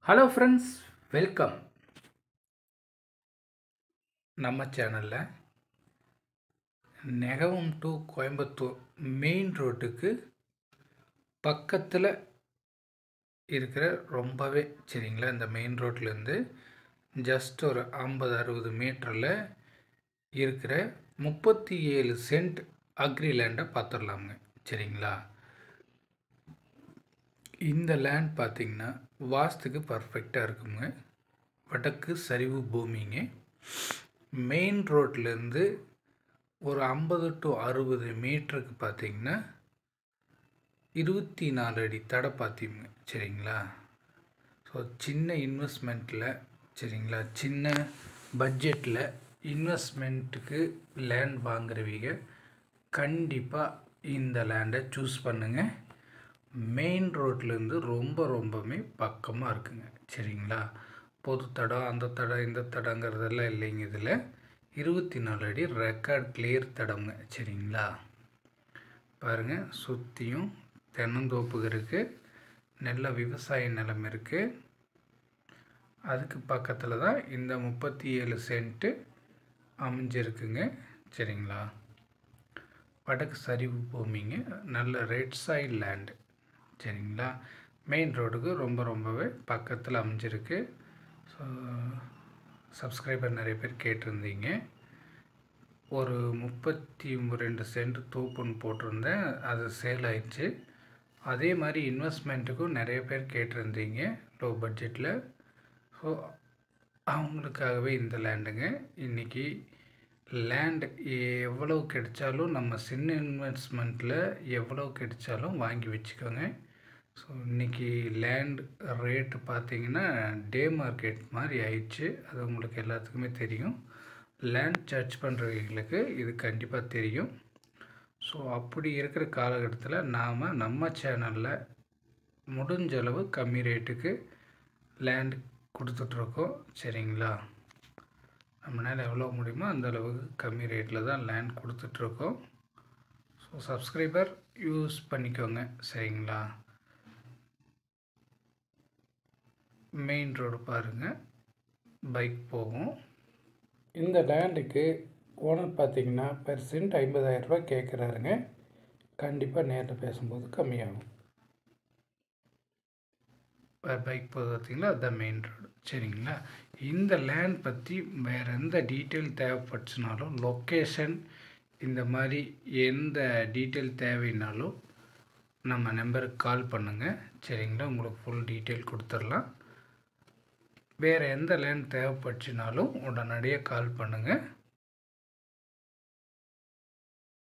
hello friends welcome நம்ம சேனலில் நெகவும் to Coimbatore main ரோட்டுக்கு பக்கத்தில் இருக்கிற ரொம்பவே சரிங்களா இந்த மெயின் ரோட்லேருந்து ஜஸ்ட் ஒரு ஐம்பது அறுபது மீட்டரில் இருக்கிற முப்பத்தி ஏழு சென்ட் அக்ரி லேண்டை பார்த்துடலாமுங்க சரிங்களா இந்த லேண்ட் பார்த்திங்கன்னா வாஸ்துக்கு பர்ஃபெக்டாக இருக்குங்க வடக்கு சரிவு பூமிங்க மெயின் ரோட்லேருந்து ஒரு ஐம்பது டு அறுபது மீட்டருக்கு பார்த்திங்கன்னா இருபத்தி நாலு அடி தடை பார்த்திங்க சரிங்களா ஸோ சின்ன இன்வெஸ்ட்மெண்ட்டில் சரிங்களா சின்ன பட்ஜெட்டில் இன்வெஸ்ட்மெண்ட்டுக்கு லேண்ட் வாங்குறவங்க கண்டிப்பாக இந்த லேண்டை சூஸ் பண்ணுங்கள் மெயின் ரோட்லேருந்து ரொம்ப ரொம்பவுமே பக்கமாக இருக்குங்க சரிங்களா பொது தடம் அந்த தடம் இந்த தடங்கிறதெல்லாம் இல்லைங்க இதில் இருபத்தி நாலு அடி ரெக்கார்ட் கிளியர் தடங்க சரிங்களா பாருங்கள் சுற்றியும் தென்னந்தோப்பு இருக்குது நல்ல விவசாய நிலம் இருக்குது அதுக்கு பக்கத்தில் தான் இந்த முப்பத்தி ஏழு சென்ட்டு அமைஞ்சிருக்குங்க சரிங்களா வடக்கு சரிவு பூமிங்க நல்ல ரெட் சைட் லேண்டு சரிங்களா மெயின் ரோடுக்கு ரொம்ப ரொம்பவே பக்கத்தில் அமைஞ்சிருக்கு ஸோ சப்ஸ்கிரைபர் நிறைய பேர் கேட்டிருந்தீங்க ஒரு முப்பத்தி ரெண்டு சென்ட் தூப்புன்னு போட்டிருந்தேன் அது சேல் ஆயிடுச்சு அதே மாதிரி இன்வெஸ்ட்மெண்ட்டுக்கும் நிறைய பேர் கேட்டிருந்தீங்க லோ பட்ஜெட்டில் ஸோ அவங்களுக்காகவே இந்த லேண்டுங்க இன்றைக்கி லேண்ட் எவ்வளோ கிடைச்சாலும் நம்ம சின்ன இன்வெஸ்ட்மெண்ட்டில் எவ்வளோ கிடைச்சாலும் வாங்கி வச்சுக்கோங்க ஸோ இன்றைக்கி லேண்ட் ரேட்டு பார்த்திங்கன்னா டே மார்க்கெட் மாதிரி ஆயிடுச்சு அது உங்களுக்கு எல்லாத்துக்குமே தெரியும் லேண்ட் சர்ச் பண்ணுறவங்களுக்கு இது கண்டிப்பாக தெரியும் ஸோ அப்படி இருக்கிற காலகட்டத்தில் நாம் நம்ம சேனலில் முடிஞ்ச அளவு கம்மி ரேட்டுக்கு லேண்ட் கொடுத்துட்ருக்கோம் சரிங்களா நம்மளால் எவ்வளோ முடியுமோ அந்த அளவுக்கு கம்மி ரேட்டில் தான் லேண்ட் கொடுத்துட்ருக்கோம் ஸோ சப்ஸ்கிரைபர் யூஸ் பண்ணிக்கோங்க சரிங்களா மெயின் ரோடு பாருங்கள் பைக் போகும் இந்த லேண்டுக்கு ஓனர் பார்த்தீங்கன்னா பெர் சென்ட் ஐம்பதாயிரரூபா கேட்குறாருங்க கண்டிப்பாக நேரில் பேசும்போது கம்மியாகும் பைக் போகுது பார்த்தீங்களா அதுதான் மெயின் ரோடு சரிங்களா இந்த லேண்ட் பற்றி வேறு எந்த டீட்டெயில் தேவைப்பட்டுச்சுனாலும் லொக்கேஷன் இந்த மாதிரி எந்த டீட்டெயில் தேவைனாலும் நம்ம நம்பருக்கு கால் பண்ணுங்கள் சரிங்களா உங்களுக்கு ஃபுல் டீட்டெயில் கொடுத்துடலாம் வேறு எந்த லேண்ட் தேவைப்பட்டுச்சுனாலும் உடனடியாக கால் பண்ணுங்கள்